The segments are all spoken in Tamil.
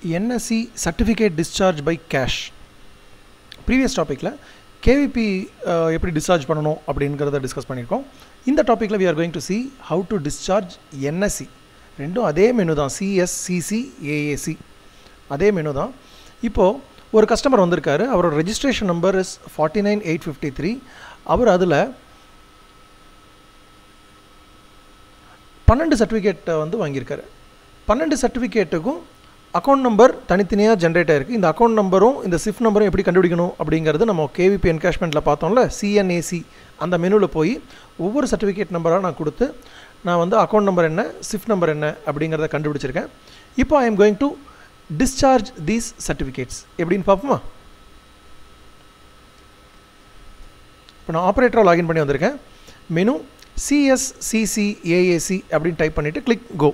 NSC certificate discharge by cash previous டாப்பிக்கில் கேவிபி எப்படி டிஸ்சார்ஜ் பண்ணணும் அப்படிங்கிறத டிஸ்கஸ் பண்ணியிருக்கோம் இந்த டாப்பிக்கில் we are going to see how to discharge NSC ரெண்டும் அதே மெனு தான் சிஎஸ் சிசி ஏஏசி அதே மெனு தான் இப்போது ஒரு கஸ்டமர் வந்திருக்காரு அவரோட registration number is forty nine eight fifty three அவர் அதில் பன்னெண்டு சர்டிஃபிகேட்டை வந்து வாங்கியிருக்காரு பன்னெண்டு சர்டிஃபிகேட்டுக்கும் அக்கௌண்ட் நம்பர் தனித்தனியாக ஜென்ரேட் ஆயிருக்கு இந்த அக்கௌண்ட் நம்பரும் இந்த சிஃப் நம்பரும் எப்படி கண்டுபிடிக்கணும் அப்படிங்கிறது நம்ம கேவிபி என்கேஷ்மெண்ட்டில் பார்த்தோம்ல சிஎன்ஏசி அந்த மெனுவில் போய் ஒவ்வொரு சர்டிஃபிகேட் நம்பராக நான் கொடுத்து நான் வந்து அக்கௌண்ட் நம்பர் என்ன சிஃப் நம்பர் என்ன அப்படிங்கிறத கண்டுபிடிச்சிருக்கேன் இப்போ I am going to discharge these certificates எப்படின்னு பார்ப்போமா இப்போ நான் ஆப்ரேட்டராக லாகின் பண்ணி வந்திருக்கேன் மெனு சிஎஸ்சிசி ஏஏசி அப்படின்னு டைப் பண்ணிவிட்டு கிளிக் கோ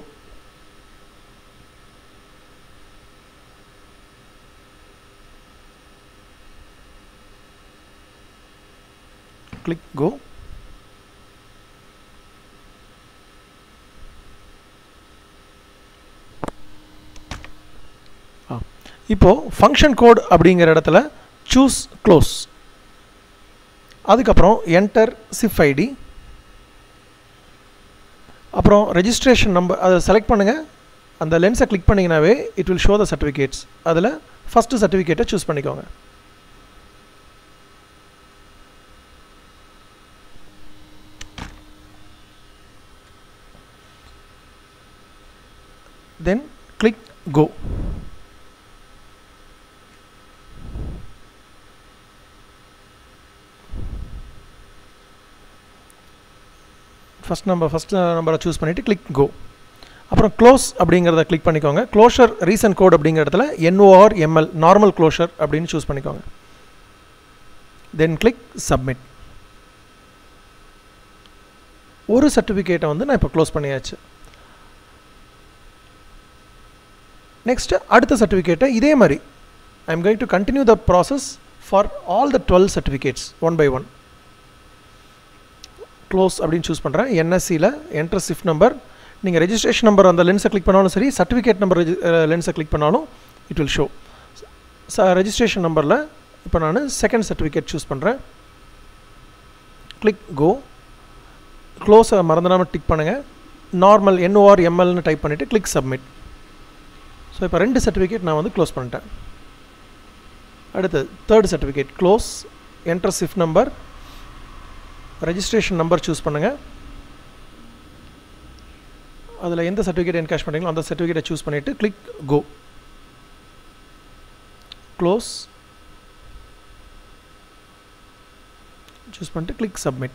click go இப்போது ஃபங்க்ஷன் கோட் அப்படிங்கிற இடத்துல சூஸ் க்ளோஸ் அதுக்கப்புறம் என்டர் சிஃப் ஐடி அப்புறம் ரெஜிஸ்ட்ரேஷன் நம்பர் அதை செலக்ட் பண்ணுங்கள் அந்த லென்ஸை கிளிக் பண்ணிங்கனாவே it will show the certificates அதில் ஃபஸ்ட்டு சர்டிஃபிகேட்டை சூஸ் பண்ணிக்கோங்க then click go first number first நம்பரை சூஸ் பண்ணிவிட்டு கிளிக் கோ அப்புறம் க்ளோஸ் அப்படிங்கிறத கிளிக் பண்ணிக்கோங்க க்ளோஷர் ரீசன் கோட் அப்படிங்கிற இடத்துல என்ஓஆர் எம்எல் நார்மல் க்ளோஷர் அப்படின்னு சூஸ் பண்ணிக்கோங்க தென் கிளிக் சப்மிட் ஒரு சர்டிஃபிகேட்டை வந்து நான் இப்போ க்ளோஸ் பண்ணியாச்சு நெக்ஸ்ட்டு அடுத்த சர்டிஃபிகேட்டை இதே மாதிரி I am going to continue the process for all the twelve certificates one by one close அப்படின்னு சூஸ் பண்ணுறேன் என்எஸ்சியில் என்ட்ரு சிஃப்ட் நம்பர் நீங்கள் ரெஜிஸ்ட்ரேஷன் நம்பர் அந்த லென்ஸை கிளிக் பண்ணாலும் சரி சர்டிஃபிகேட் நம்பர் லென்ஸை கிளிக் பண்ணாலும் it will show the registration நம்பரில் இப்போ நான் செகண்ட் சர்டிஃபிகேட் சூஸ் பண்ணுறேன் கிளிக் கோ க்ளோஸை மறந்துடாமல் டிக் பண்ணுங்கள் நார்மல் என்ஓஆர் எம்எல்னு டைப் பண்ணிவிட்டு கிளிக் சப்மிட் ஸோ இப்போ ரெண்டு சர்டிஃபிகேட் நான் வந்து க்ளோஸ் பண்ணிட்டேன் அடுத்து third certificate close enter CIF number registration number choose பண்ணுங்கள் அதில் எந்த சர்டிஃபிகேட் என்கேஷ் பண்ணுறீங்களோ அந்த சர்டிஃபிகேட்டை சூஸ் பண்ணிவிட்டு கிளிக் கோ க்ளோஸ் சூஸ் பண்ணிட்டு கிளிக் சப்மிட்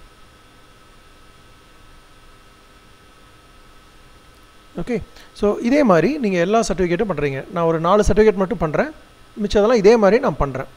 ஓகே ஸோ இதே மாதிரி நீங்கள் எல்லா சர்டிஃபிகேட்டும் பண்ணுறீங்க நான் ஒரு நாலு சர்டிஃபிகேட் மட்டும் பண்ணுறேன் மிச்சதெல்லாம் இதே மாதிரி நான் பண்ணுறேன்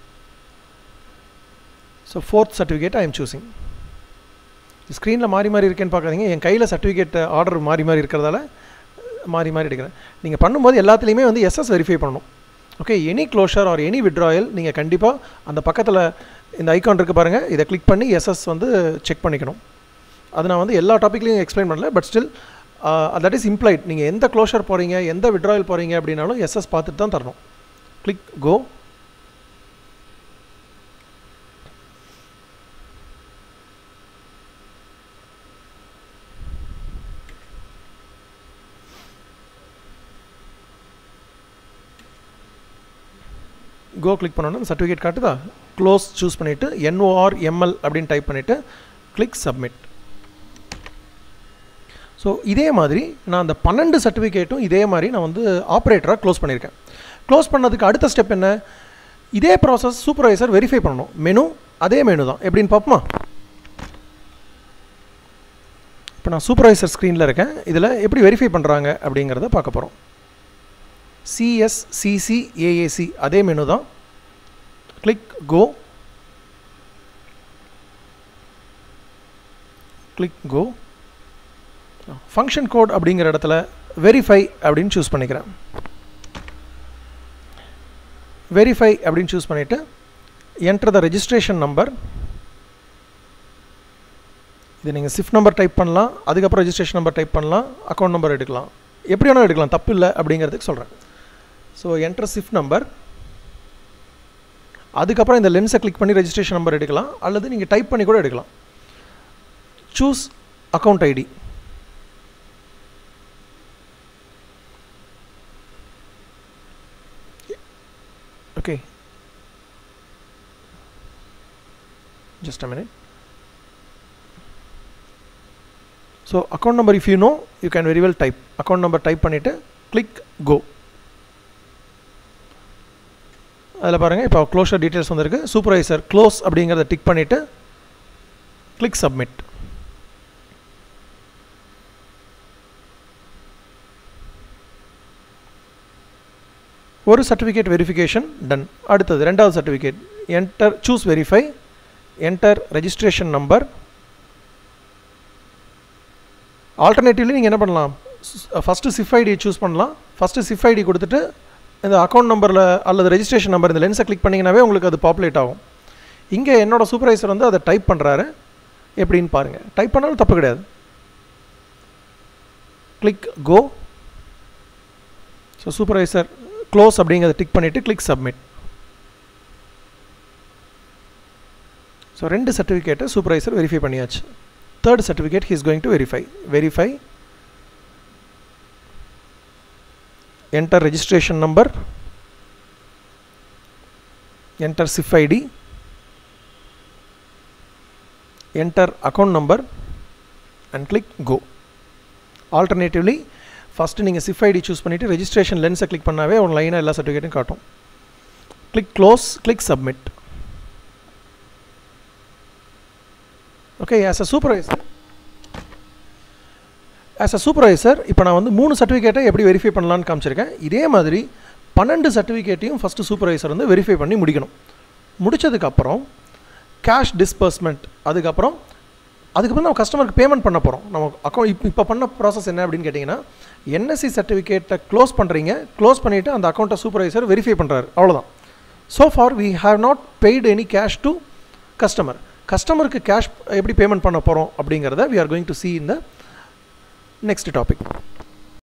so fourth certificate I am choosing ஸ்க்ரீனில் மாறி மாறி இருக்கேன்னு பார்க்காதீங்க என் கையில் சர்டிஃபிகேட் ஆர்டர் மாறி மாறி இருக்கிறதால மாறி மாறி எடுக்கிறேன் நீங்கள் பண்ணும்போது எல்லாத்துலேயுமே வந்து எஸ்எஸ் வெரிஃபை பண்ணணும் okay any closure or any withdrawal நீங்கள் கண்டிப்பாக அந்த பக்கத்தில் இந்த ஐக்கான் இருக்குது பாருங்கள் இதை கிளிக் பண்ணி எஸ்எஸ் வந்து செக் பண்ணிக்கணும் அது நான் வந்து எல்லா டாப்பிக்லையும் எக்ஸ்பிளைன் பண்ணல but still that is implied நீங்கள் எந்த க்ளோஷர் போகிறீங்க எந்த விட்ராயல் போகிறீங்க அப்படின்னாலும் எஸ்எஸ் பார்த்துட்டு தான் தரணும் கிளிக் கோ கோ கிளிக் பண்ணணும் சர்டிஃபிகேட் காட்டுதா க்ளோஸ் சூஸ் பண்ணிவிட்டு என்ஓஆர் எம்எல் அப்படின்னு டைப் பண்ணிவிட்டு கிளிக் சப்மிட் ஸோ இதே மாதிரி நான் அந்த பன்னெண்டு சர்டிஃபிகேட்டும் இதே மாதிரி நான் வந்து ஆப்ரேட்டராக க்ளோஸ் பண்ணியிருக்கேன் க்ளோஸ் பண்ணதுக்கு அடுத்த ஸ்டெப் என்ன இதே ப்ராசஸ் சூப்பர்வைசர் வெரிஃபை பண்ணணும் மெனு அதே மெனு தான் எப்படின்னு பார்ப்போமா இப்போ நான் சூப்பர்வைசர் ஸ்க்ரீனில் இருக்கேன் இதில் எப்படி வெரிஃபை பண்ணுறாங்க அப்படிங்கிறத பார்க்க போகிறோம் சிஎஸ்சிசி ஏஏசி அதே மெனு தான் click go click go function code அப்படிங்கிற இடத்துல வெரிஃபை அப்படின்னு சூஸ் பண்ணிக்கிறேன் வெரிஃபை அப்படின்னு சூஸ் பண்ணிவிட்டு என்டர் த ரெஜிஸ்ட்ரேஷன் நம்பர் இது நீங்கள் சிஃப்ட் நம்பர் டைப் பண்ணலாம் அதுக்கப்புறம் ரெஜிஸ்ட்ரேஷன் நம்பர் டைப் பண்ணலாம் அக்கௌண்ட் நம்பர் எடுக்கலாம் எப்படி வேணாலும் எடுக்கலாம் தப்பு இல்லை அப்படிங்கிறதுக்கு சொல்கிறேன் ஸோ என்டர் சிஃப்ட் நம்பர் அதுக்கப்புறம் இந்த லென்ஸை கிளிக் பண்ணி ரெஜிஸ்ட்ரேஷன் நம்பர் எடுக்கலாம் அல்லது நீங்கள் டைப் பண்ணி கூட எடுக்கலாம் choose account ID okay just a minute so account number if you know you can very well type account number type பண்ணிட்டு click go அதில் பாருங்கள் இப்போ க்ளோஷர் டீட்டெயில்ஸ் வந்திருக்கு சூப்பர்வைசர் க்ளோஸ் அப்படிங்கிறத டிக் பண்ணிவிட்டு கிளிக் சப்மிட் ஒரு சர்டிஃபிகேட் வெரிஃபிகேஷன் டன் அடுத்தது ரெண்டாவது certificate enter choose verify enter registration number alternatively நீங்கள் என்ன பண்ணலாம் ஃபஸ்ட்டு சிஃப் ஐடி சூஸ் பண்ணலாம் ஃபஸ்ட்டு சிஃப் ஐடி கொடுத்துட்டு இந்த அக்கௌண்ட் நம்பரில் அல்லது ரெஜிஸ்ட்ரேஷன் நம்பர் இந்த லென்ஸை கிளிக் பண்ணிங்கனாவே உங்களுக்கு அது பாப்புலேட் ஆகும் இங்கே என்னோடய சூப்பர்வைசர் வந்து அதை டைப் பண்ணுறாரு எப்படின்னு பாருங்கள் டைப் பண்ணாலும் தப்பு கிடையாது click go so supervisor close அப்படிங்கிறத டிக் பண்ணிவிட்டு கிளிக் சப்மிட் ஸோ ரெண்டு சர்டிஃபிகேட்டை சூப்பர்வைசர் வெரிஃபை பண்ணியாச்சு third certificate he's going to verify verify enter registration number enter SIF ID enter account number and click go alternatively first நீங்கள் சிஃப் ஐடி சூஸ் பண்ணிவிட்டு ரெஜிஸ்ட்ரேஷன் லென்ஸை கிளிக் பண்ணாவே ஒரு லைனாக எல்லா சர்டிஃபிகேட்டும் காட்டும் click close click submit okay as a supervisor as a supervisor இப்போ நான் வந்து மூணு சர்டிஃபிகேட்டை எப்படி வெரிஃபை பண்ணலான்னு காமிச்சிருக்கேன் இதே மாதிரி பன்னெண்டு சர்டிஃபிகேட்டையும் ஃபஸ்ட்டு சூப்பர்வைசர் வந்து வெரிஃபை பண்ணி முடிக்கணும் முடித்ததுக்கப்புறம் கேஷ் டிஸ்பர்ஸ்மெண்ட் அதுக்கப்புறம் அதுக்கப்புறம் நம்ம கஸ்டமருக்கு பேமெண்ட் பண்ண போகிறோம் நம்ம அக்கௌண்ட் இப்போ இப்போ பண்ண ப்ராசஸ் என்ன அப்படின்னு கேட்டிங்கன்னா என்எஸ்சி சர்டிஃபிகேட்டை க்ளோஸ் பண்ணுறீங்க க்ளோஸ் பண்ணிவிட்டு அந்த அக்கௌண்ட்டை சூப்பர்வைசர் வெரிஃபை பண்ணுறாரு அவ்வளோதான் so far we have not paid any cash to customer கஸ்டமருக்கு கேஷ் எப்படி பேமெண்ட் பண்ண போகிறோம் அப்படிங்கிறத we are going to see இந்த next topic